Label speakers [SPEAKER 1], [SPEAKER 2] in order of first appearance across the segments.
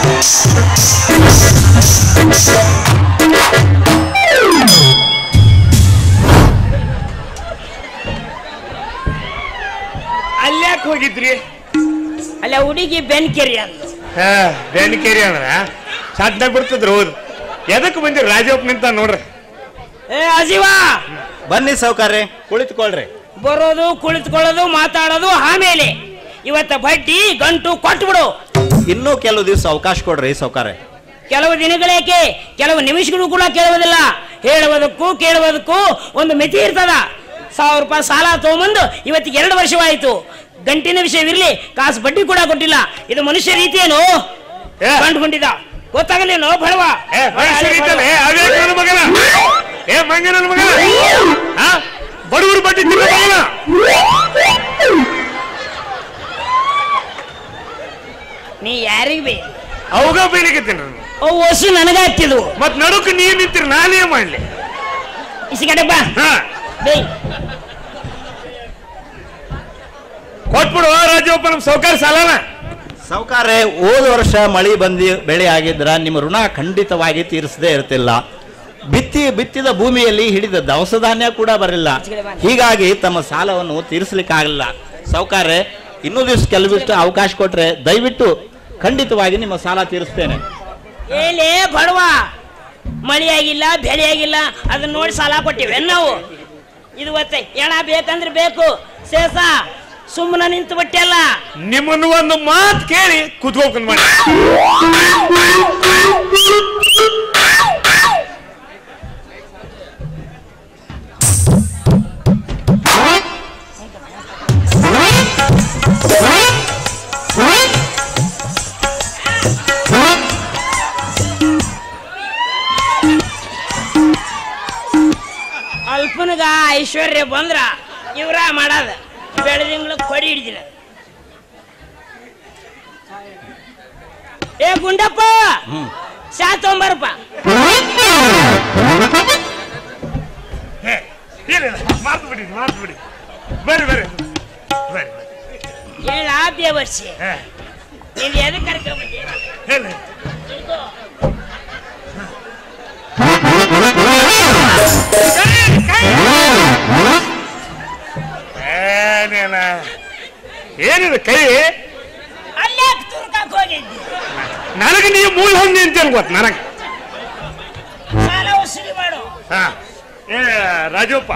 [SPEAKER 1] ಅಲ್ಯಾಕ್ ಹೋಗಿದ್ರಿ
[SPEAKER 2] ಅಲ್ಲ ಹುಡುಗಿ ಬೆನ್ಕೆರಿ ಅಂದು
[SPEAKER 1] ಹಾ ಬೆನ್ಕೇರಿ ಅಂದ್ರ ಸಡ್ಡ ಬಿಡ್ತದ್ರ ಹೌದು ಎದಕ್ ಬಂದಿರಿ ರಾಜಪ್ಪ ನಿಂತ ನೋಡ್ರಿ
[SPEAKER 2] ಏ ಅಜೀವ
[SPEAKER 3] ಬನ್ನಿ ಸಾವುಕಾರ್ರೆ ಕುಳಿತುಕೊಳ್ರಿ
[SPEAKER 2] ಬರೋದು ಕುಳಿತುಕೊಳ್ಳೋದು ಮಾತಾಡೋದು ಆಮೇಲೆ ಇವತ್ತ ಬಡ್ಡಿ ಗಂಟು ಕೊಟ್ಬಿಡು
[SPEAKER 3] ಇನ್ನೂ ಕೆಲವು ದಿವಸ ಅವಕಾಶ ಕೊಡ್ರಿ ಸಾವುಕಾರ್ರೆ
[SPEAKER 2] ಕೆಲವು ದಿನಗಳೇಕೆ ಕೆಲವು ನಿಮಿಷಗಳು ಕೂಡ ಕೇಳುವುದಿಲ್ಲ ಹೇಳುವುದಕ್ಕೂ ಕೇಳುವುದಕ್ಕೂ ಒಂದು ಮಿತಿ ಇರ್ತದ ಸಾವಿರ ರೂಪಾಯಿ ಸಾಲ ತಗೊಂಬಂದು ಇವತ್ತಿಗೆ ಎರಡು ವರ್ಷವಾಯಿತು ಗಂಟಿನ ವಿಷಯವಿರ್ಲಿ ಕಾಸು ಬಡ್ಡಿ ಕೂಡ ಕೊಟ್ಟಿಲ್ಲ ಇದು ಮನುಷ್ಯ ರೀತಿಯೇನು
[SPEAKER 1] ಏ.
[SPEAKER 2] ಕಂಡುಕೊಂಡಿದ್ದ ಗೊತ್ತಾಗಲೇನೋ ಬಡವ
[SPEAKER 1] ಏ ಮನುಷ್ಯ ರೀತಿಯಲ್ಲ, ಏ ಅವ್ಯಾಕ್ ನನ್ನ ಮಗನ ಏ ಮಂಗ ನನ್ನ ಮಗನ ಹಾ ಬಡವರು ಬಡ್ಡಿ ತಿನ್ನ ಮಗನ
[SPEAKER 2] ನೀ ಯಾರಿಗೆ ಬೇ
[SPEAKER 1] ಅವಾಗ ಬೈಲಿಕತ್ತೀನಿ ನಾನು
[SPEAKER 2] ಅವು ಹೊಸು ನನಗ ಹತ್ತಿದ್ವು
[SPEAKER 1] ಮತ್ ನಡುಕ್ ನೀ ನಿಂತಿರಿ ನಾನೇ ಮಾಡ್ಲಿ
[SPEAKER 2] ಇಸಿಗಡೆ ಬಾ
[SPEAKER 1] ಹಾ
[SPEAKER 2] ಬೇ
[SPEAKER 1] ಕೊಟ್ಬಿಡು ರಾಜಪ್ಪ ನಮ್ ಸೌಕರ್ಯ ಸಾಲನ
[SPEAKER 3] ಸಾವುಕಾರ್ರೆ ಹೋದ ವರ್ಷ ಮಳಿ ಬಂದಿ ಬೆಳೆ ಆಗಿದ್ರ ನಿಮ್ಮ ಋಣ ಖಂಡಿತವಾಗಿ ತೀರಿಸದೇ ಇರ್ತಿಲ್ಲ ಬಿತ್ತಿ ಬಿತ್ತಿದ ಭೂಮಿಯಲ್ಲಿ ಹಿಡಿದ ದವಸ ಧಾನ್ಯ ಕೂಡ ಬರಲಿಲ್ಲ ಹೀಗಾಗಿ ತಮ್ಮ ಸಾಲವನ್ನು ತೀರಿಸಲಿಕ್ಕಾಗಲಿಲ್ಲ ಸಾವುಕಾರ್ರೆ ಇನ್ನೂ ದಿವಸ ಕೆಲವಿಷ್ಟು ಅವಕಾಶ ಕೊಟ್ರೆ ದಯವಿಟ್ಟು ಖಂಡಿತವಾಗಿ ನಿಮ್ಮ ಸಾಲ ತೀರಿಸ್ತೇನೆ
[SPEAKER 2] ಏಲೇ ಬಡವ ಮಳಿ ಆಗಿಲ್ಲ ಬೆಳೆ ಆಗಿಲ್ಲ ಅದನ್ನ ನೋಡಿ ಸಾಲ ಕೊಟ್ಟಿವೆ ನಾವು ಇದು ಒತ್ತೆ ಎಣ ಬೇಕಂದ್ರೆ ಬೇಕು ಶೇಷ ಸುಮ್ಮನೆ ನಿಂತು ಬಿಟ್ಟೆಲ್ಲ
[SPEAKER 1] ನಿಮ್ಮನ್ನು ಒಂದು ಮಾತು ಕೇಳಿ ಕುತ್ಕೋಕೊಂಡ್ ಮಾಡಿ
[SPEAKER 2] ಅಲ್ಪನಗ ಐಶ್ವರ್ಯ ಬಂದ್ರ ಇವ್ರ ಮಾಡದ ಬೆಳೆದಿಂಗ್ಳು ಕೊಡಿ ಹಿಡಿದಿನ ಏ ಗುಂಡಪ್ಪ
[SPEAKER 3] ಹ್ಮ್
[SPEAKER 2] ಶಾ ತೊಂಬರಪ್ಪ
[SPEAKER 1] ಮಾತು ಬಿಡಿ ಮಾತು ಬಿಡಿ ಬರ್ರಿ ಬರ್ರಿ ಬರ್ರಿ
[SPEAKER 2] ಹೇಳ ಬೇವರ್ಸಿ
[SPEAKER 1] ಹಾ,
[SPEAKER 2] ನೀನು ಎದಕ್ಕೆ ಕರ್ಕೊಂಡ್ಬಂದಿ
[SPEAKER 1] ಹೇಳಿ ಏನೇನ ಏನಿದೆ ಕೈ
[SPEAKER 2] ಅಲ್ಲೇ ತುರ್ಕಾಕ್ ಹೋಗಿದ್ದಿ
[SPEAKER 1] ನನಗೆ ನೀವು ಮೂಲ ಹೊಂದಿ ಅಂತೇನು ಗೊತ್ತು ನನಗೆ
[SPEAKER 2] ಸಾಲ ವಸೂಲಿ ಮಾಡು
[SPEAKER 1] ಹಾ ಏ ರಾಜಪ್ಪ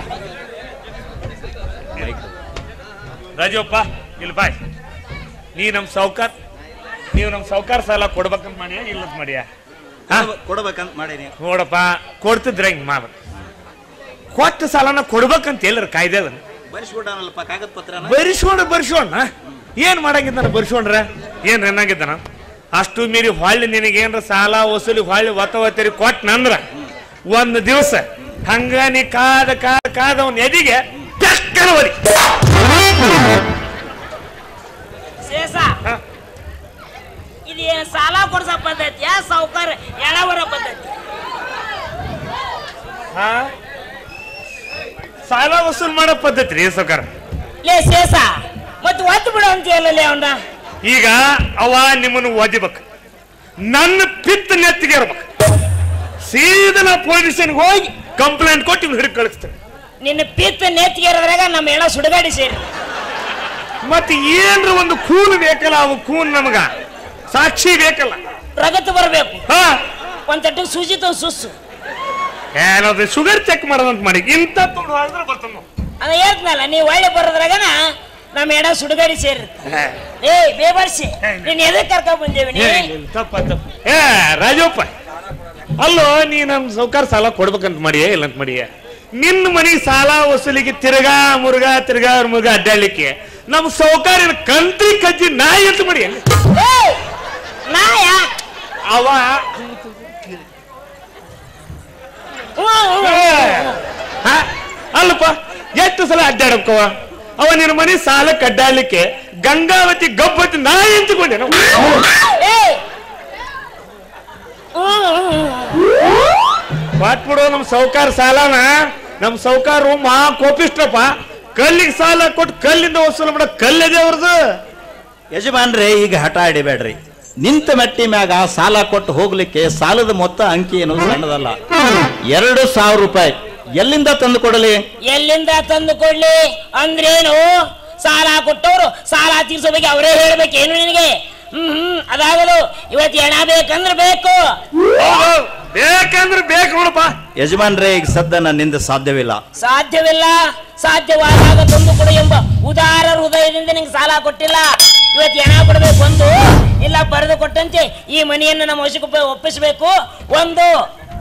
[SPEAKER 1] ರಾಜಪ್ಪ ಇಲ್ಲಿ ಬಾಯ್ ನೀ ನಮ್ಮ ಸೌಕರ್ ನೀವು ನಮ್ಮ ಸೌಕಾರ ಸಾಲ ಕೊಡ್ಬೇಕಂತ ಮಾಡಿಯಾ ಇಲ್ಲಂತ ಮಾಡಿಯಾ ಹಾ
[SPEAKER 3] ಕೊಡ್ಬೇಕಂತ ಮಾಡೀನಿ
[SPEAKER 1] ನೋಡಪ್ಪ ಕೊಡ್ತಿದ್ರೆ ಹಿಂಗೆ ಮಾಡ ಕೊಟ್ಟ ಸಾಲನ ಕೊಡ್ಬೇಕಂತ ಎಲ್ಲರ ಕಾಯ್ದೆ ಅದ
[SPEAKER 3] ಬರಿಸ್ಬಿಟ್ಟಾನಲ್ಪ ಕಾಗದ ಪತ್ರನ
[SPEAKER 1] ಬರಿಸೋಣ ಬರಿಸೋಣ ಏನ್ ಮಾಡಂಗಿದ್ದಾನ ಬರಿಸೋಣ್ರ ಏನ್ ಏನಾಗಿದ್ದಾನ ಅಷ್ಟು ಮೀರಿ ಹೊಳ್ಳಿ ನಿನಗೆ ಏನ್ರ ಸಾಲ ವಸೂಲಿ ಹೊಳ್ಳಿ ಒತ್ತ ಒತ್ತರಿ ಕೊಟ್ಟ ನಂದ್ರ ಒಂದು ದಿವಸ ಹಂಗ ನೀ ಕಾದ ಕಾದ ಕಾದ ಅವನ ಎದಿಗೆ ಟಕ್ಕನ ಒಲಿ
[SPEAKER 2] ಶೇಷ
[SPEAKER 1] ಹಾ.
[SPEAKER 2] ಇದು ಏನ್ ಸಾಲ ಕೊಡ್ಸೋ ಪದ್ಧತಿ ಯಾ ಸಾವುಕಾರ ಎಳವರ ಪದ್ಧತಿ
[SPEAKER 1] ಹಾ? ಸಾಲ ವಸೂಲ್ ಮಾಡೋ ಪದ್ಧತಿ ರೀ ಸೌಕರ್
[SPEAKER 2] ಲೇ ಶೇಷ ಮತ್ತೆ ಒತ್ತು ಬಿಡು ಅಂತೀಯಲ್ಲೇ ಅವನ
[SPEAKER 1] ಈಗ ಅವ ನಿಮ್ಮನ್ನು ಓದಿಬೇಕು ನನ್ನ ಪಿತ್ತ ನೆತ್ತಿಗೆ ಇರ್ಬೇಕು ಸೀದಾ ನಾ ಪೊಲೀಸ್ ಸ್ಟೇಷನ್ಗೆ ಹೋಗಿ ಕಂಪ್ಲೇಂಟ್ ಕೊಟ್ಟು ಇವ್ನು ಹಿಡಿದು ಕಳಿಸ್ತೇನೆ
[SPEAKER 2] ನಿನ್ನ ಪಿತ್ತ ನೆತ್ತಿಗೆರದ್ರಾಗ ನಮ್ಮ ಎಣ ಸುಡಗಾಡಿ ಸೇರಿ
[SPEAKER 1] ಮತ್ತೆ ಏನ್ರ ಒಂದು ಕೂನ್ ಬೇಕಲ್ಲ ಅವು ಕೂನ್ ನಮಗ ಸಾಕ್ಷಿ ಬೇಕಲ್ಲ
[SPEAKER 2] ಪ್ರಗತಿ ಬರಬೇಕು
[SPEAKER 1] ಹಾ
[SPEAKER 2] ಒಂದ್ ತಟ್ಟು ಸೂಜಿ ತೋ ಸುಸ್ಸು
[SPEAKER 1] ಏನದು ಶುಗರ್ ಚೆಕ್ ಮಾಡೋದಂತ ಮಾಡಿ ಇಂಥ ತೊಗೊಂಡು ಹಾಕಿದ್ರೆ ಬರ್ತಾನ ನಾವು.
[SPEAKER 2] ಅದ ಹೇಳ್ತನಲ್ಲ ನೀವು ಒಳ್ಳೆ ಬರೋದ್ರಾಗನ ನಮ್ಮ ಎಡ ಸುಡುಗಾಡಿ ಸೇರಿರುತ್ತೆ
[SPEAKER 1] ಹೇ,
[SPEAKER 2] ಏ ಬೇಬರ್ಸಿ ನೀನ್ ಎದಕ್ಕೆ ಕರ್ಕೊಂಡ್ ಬಂದೇವಿ ನೀ
[SPEAKER 1] ಏ, ಇಲ್ಲ, ತಪ್ಪ ತಪ್ಪ ಏ ರಾಜಪ್ಪ ಅಲ್ಲೋ ನೀ ನಮ್ ಸೌಕಾರ ಸಾಲ ಕೊಡ್ಬೇಕಂತ ಮಾಡಿಯೇ ಇಲ್ಲ ಅಂತ ಮಾಡಿಯೇ ನಿನ್ನ ಮನೆಗೆ ಸಾಲ ವಸೂಲಿಗೆ ತಿರ್ಗಾ ಮುರುಗಾ ತಿರ್ಗಾ ಮುರುಗ ಅಡ್ಡಾಡ್ಲಿಕ್ಕೆ ನಮ್ ಸೌಕಾರ ಕಂತ್ರಿ ಕಜ್ಜಿ ನಾಯಿ ಅಂತ ಮಾಡಿ
[SPEAKER 2] ಏ, ನಾಯ
[SPEAKER 1] ಅವ
[SPEAKER 2] ಹ್ಞೂ, ಹ್ಞೂ,
[SPEAKER 1] ಏ,
[SPEAKER 2] ಹ್ಞೂ.
[SPEAKER 1] ಹ? ಅಲ್ಲಪ್ಪ ಎಷ್ಟು ಸಲ ಅಡ್ಡಾಡಕ್ಕವ ಅವ ನಿನ್ನ ಮನೆ ಸಾಲಕ್ಕೆ ಅಡ್ಡಾಡ್ಲಿಕ್ಕೆ ಗಂಗಾವತಿ ಗಬ್ಬತಿ ನಾಯಿ ಅಂತಕೊಂಡೆ ನಾವು
[SPEAKER 2] ಏ ಹ್ಞೂ, ಹ್ಞೂ,
[SPEAKER 1] ಕೊಟ್ಬಿಡು ನಮ್ ಸೌಕಾರ ಸಾಲನ ನಮ್ ಸೌಕಾರು ಮಹಾ ಕೋಪಿಷ್ಟಪ್ಪ ಕಲ್ಲಿಗೆ ಸಾಲ ಕೊಟ್ಟು ಕಲ್ಲಿಂದ ವಸೂಲು ಮಾಡೋ ಕಲ್ಲದೆ ಅವ್ರದ್ದು
[SPEAKER 3] ಯಜಮಾನ್ರೆ ಈಗ ಹಠ ಹಿಡಿಬೇಡ್ರಿ ನಿಂತ ಮೆಟ್ಟಿ ಮ್ಯಾಗ ಸಾಲ ಕೊಟ್ಟು ಹೋಗ್ಲಿಕ್ಕೆ ಸಾಲದ ಮೊತ್ತ ಅಂಕಿ ಏನು ಸಣ್ಣದಲ್ಲ ಎರಡು ಸಾವಿರ ರೂಪಾಯಿ ಎಲ್ಲಿಂದ ತಂದು ಕೊಡಲಿ
[SPEAKER 2] ಎಲ್ಲಿಂದ ತಂದು ಕೊಡ್ಲಿ ಅಂದ್ರೇನು ಸಾಲ ಕೊಟ್ಟವರು ಸಾಲ ತೀರ್ಸೋ ಬಗ್ಗೆ ಅವರೇ ಹೇಳ್ಬೇಕೇನು ನಿನಗೆ ಹ್ಮ್ ಹ್ಮ್ ಅದಾಗದು ಇವತ್ತು ಹೆಣ ಬೇಕಂದ್ರೆ ಬೇಕು
[SPEAKER 1] ಹೌದು, ಬೇಕಂದ್ರೆ ಬೇಕು ನೋಡಪ್ಪ
[SPEAKER 3] ಯಜಮಾನ್ರೇ ಈಗ ಸದ್ದ ನನ್ನಿಂದ ಸಾಧ್ಯವಿಲ್ಲ
[SPEAKER 2] ಸಾಧ್ಯವಿಲ್ಲ ಸಾಧ್ಯವಾದಾಗ ತಂದು ಕೊಡು ಎಂಬ ಉದಾರ ಹೃದಯದಿಂದ ನಿಂಗೆ ಸಾಲ ಕೊಟ್ಟಿಲ್ಲ ಇವತ್ತು ಹೆಣ ಕೊಡಬೇಕು ಒಂದು ಇಲ್ಲ ಬರೆದು ಕೊಟ್ಟಂತೆ ಈ ಮನೆಯನ್ನು ನಮ್ಮ ವಶಕ್ಕೆ ಒಪ್ಪಿಸಬೇಕು ಒಂದು